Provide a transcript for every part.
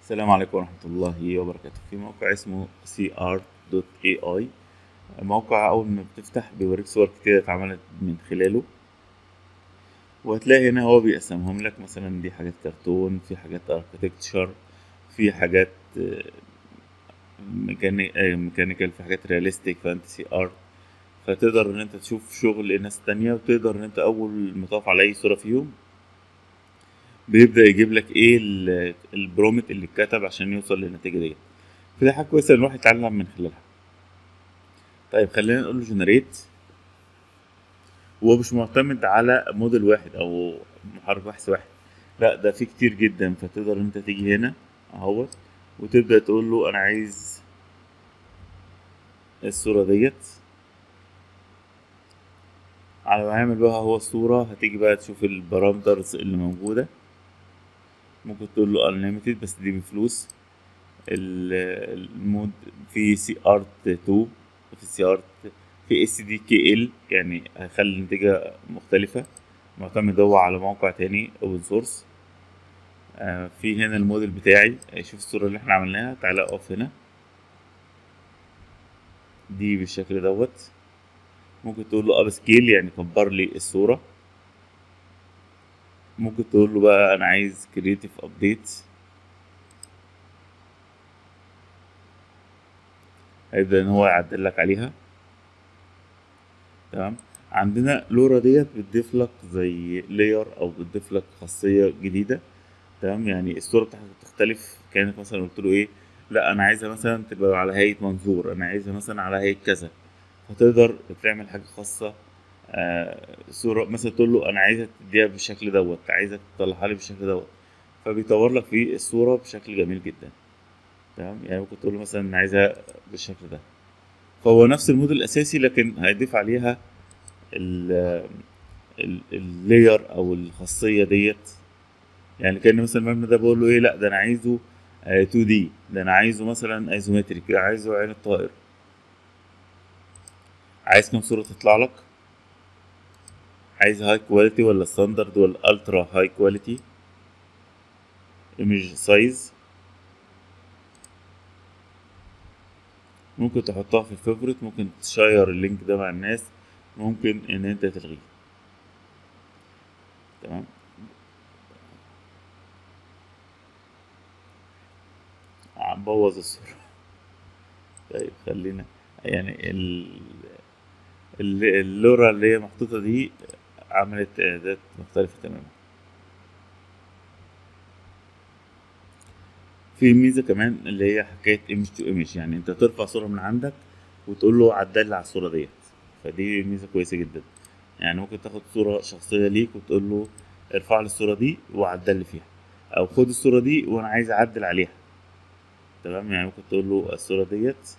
السلام عليكم ورحمة الله وبركاته في موقع اسمه cr.ai موقع أول ما بتفتح بيوريك صور كتير اتعملت من خلاله وهتلاقي هنا هو بيقسمهم لك مثلا دي حاجات كرتون في حاجات اركتكتشر في حاجات ميكانيكال في حاجات رياليستيك فانتسي ارت فتقدر ان انت تشوف شغل ناس تانية وتقدر ان انت اول ما تقف على اي صورة فيهم بيبدأ يجيب لك ايه البرومت اللي اتكتب عشان يوصل للنتيجة ديت فدي حاجة كويسة ان الواحد يتعلم من خلالها طيب خلينا نقول له جنريت هو مش معتمد على موديل واحد او محرك بحث واحد لا ده في كتير جدا فتقدر انت تيجي هنا اهوت وتبدأ تقول له انا عايز الصورة ديت على ما يعمل بقى هو الصورة هتيجي بقى تشوف البارامترز اللي موجودة ممكن تقول له unlimited بس دي بفلوس المود في سي ارت 2 في سي ارت في اس دي كي ال يعني هيخلي النتيجة مختلفة معتمد هو على موقع تاني اوبن سورس آه في هنا الموديل بتاعي شوف الصورة اللي احنا عملناها تعالى اقف هنا دي بالشكل دوت ممكن تقول له اب سكيل يعني كبر لي الصورة ممكن تقول له بقى انا عايز كرييتيف ابديت هيبدأ ان هو يعدل لك عليها تمام عندنا لورا ديت بتضيف لك زي لاير او بتضيف لك خاصية جديدة تمام يعني الصورة بتاعتك بتختلف كانت مثلا قلت له ايه لا انا عايزها مثلا تبقى على هيئة منظور انا عايزها مثلا على هيئة كذا فتقدر تعمل حاجة خاصة آه صورة مثلا تقول له أنا عايزك تديها بالشكل دوت عايزك تطلعها لي بالشكل دوت فبيطور لك في الصورة بشكل جميل جدا تمام يعني ممكن تقول له مثلا أنا عايزها بالشكل ده فهو نفس الموديل الأساسي لكن هيضيف عليها اللاير أو الخاصية ديت يعني كان مثلا المبنى ده بقول له إيه لأ ده أنا عايزه 2 دي ده أنا عايزه مثلا ايزومتريك عايزه عين الطائر عايز كام صورة تطلع لك عايز هاي كواليتي ولا ستاندرد ولا الترا هاي كواليتي ايمج سايز ممكن تحطها في الفيفوريت ممكن تشير اللينك ده مع الناس ممكن ان انت تلغيه تمام بوظ الصورة طيب خلينا يعني ال اللورا اللي هي محطوطة دي عملت إعدادات مختلفة تماما في ميزة كمان اللي هي حكاية ايمج تو ايمج يعني انت ترفع صورة من عندك وتقول له عدل لي على الصورة ديت فدي ميزة كويسة جدا يعني ممكن تاخد صورة شخصية ليك وتقول له ارفع لي الصورة دي وعدل لي فيها او خد الصورة دي وانا عايز اعدل عليها تمام يعني ممكن تقول له الصورة ديت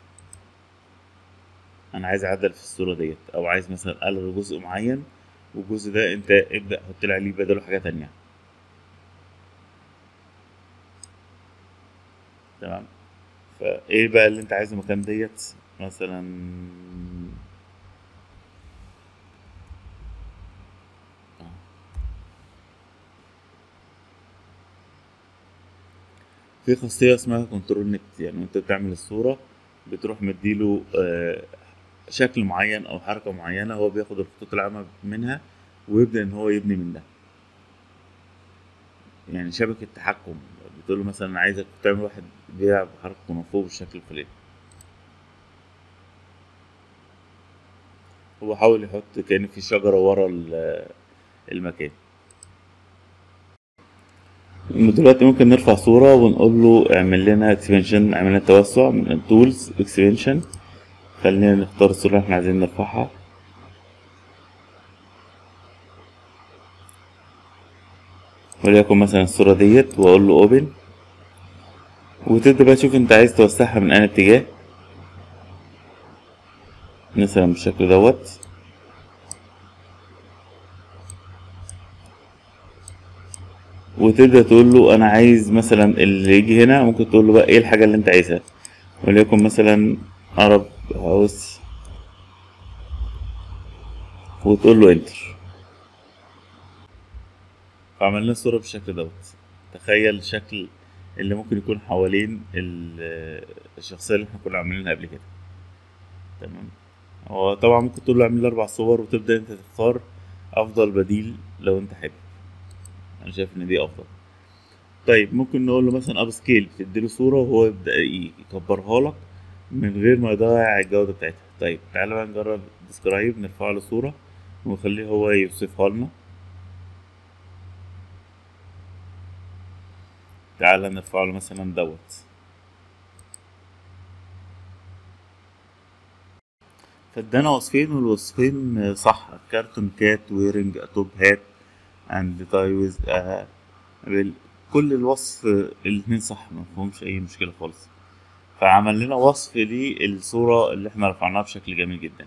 انا عايز اعدل في الصوره ديت او عايز مثلا الغي جزء معين والجزء ده انت ابدا حط لي عليه بداله حاجه تانية تمام فايه بقى اللي انت عايزه مكان ديت مثلا في خاصيه اسمها كنترول نت يعني انت بتعمل الصوره بتروح مديله آه شكل معين او حركه معينه هو بياخد الخطوط العامه منها ويبدا ان هو يبني من ده يعني شبكه تحكم بتقول له مثلا انا عايزك تعمل واحد بيلعب حركه من فوق بالشكل الفلاني هو حاول يحط كان في شجره ورا المكان دلوقتي ممكن نرفع صورة ونقول له اعمل لنا اكسبنشن اعمل لنا توسع من تولز اكسبنشن خلينا نختار الصورة اللي احنا عايزين نرفعها وليكن مثلا الصورة ديت واقول له اوبن وتبدأ بقى تشوف انت عايز توسعها من اي اتجاه مثلا بالشكل دوت وتبدأ تقول له انا عايز مثلا اللي يجي هنا ممكن تقول له بقى ايه الحاجة اللي انت عايزها وليكن مثلا عرب هاوس وتقول له انتر فعملنا الصورة بالشكل دوت تخيل شكل اللي ممكن يكون حوالين ال- الشخصيه اللي احنا كنا عاملينها قبل كده تمام هو طبعا ممكن تقول له اعمل لي اربع صور وتبدا انت تختار افضل بديل لو انت حابب انا شايف ان دي افضل طيب ممكن نقول له مثلا اب سكيل تديله صوره وهو يبدا يكبرها لك من غير ما يضيع الجوده بتاعتها طيب تعالى بقى نجرب ديسكرايب نرفع له صوره ونخليه هو يوصفها لنا تعالى نرفع له مثلا دوت فادانا وصفين والوصفين صح كارتون كات ويرنج توب هات اند تايوز كل الوصف الاتنين صح ما فيهمش اي مشكله خالص فعمل لنا وصف للصوره اللي احنا رفعناها بشكل جميل جدا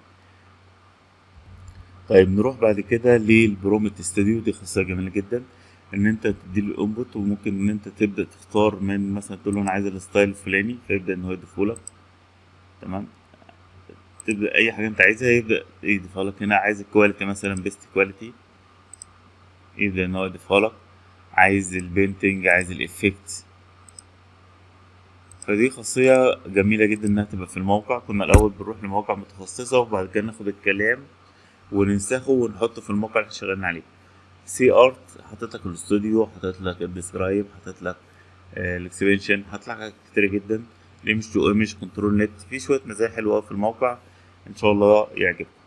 طيب نروح بعد كده للبرومت استوديو دي خاصيه جميله جدا ان انت تدي له انبوت وممكن ان انت تبدا تختار من مثلا تقول له انا عايز الستايل الفلاني فيبدا ان هو يضيفه لك تمام تبدا اي حاجه انت عايزها يبدا يضيفها لك هنا عايز الكواليتي مثلا بيست كواليتي يبدا ان هو يضيفها لك عايز البينتنج عايز الافكت فدي خاصية جميلة جدا انها تبقى في الموقع كنا الاول بنروح لمواقع متخصصة وبعد كده ناخد الكلام وننسخه ونحطه في الموقع اللي احنا شغالين عليه سي ارت حاطط لك الاستوديو حاطط لك الديسكرايب حاطط لك الاكسبنشن حاطط لك حاجات كتيرة جدا الايمج تو ايمج كنترول نت في شوية مزايا حلوة أوي في الموقع ان شاء الله يعجبكم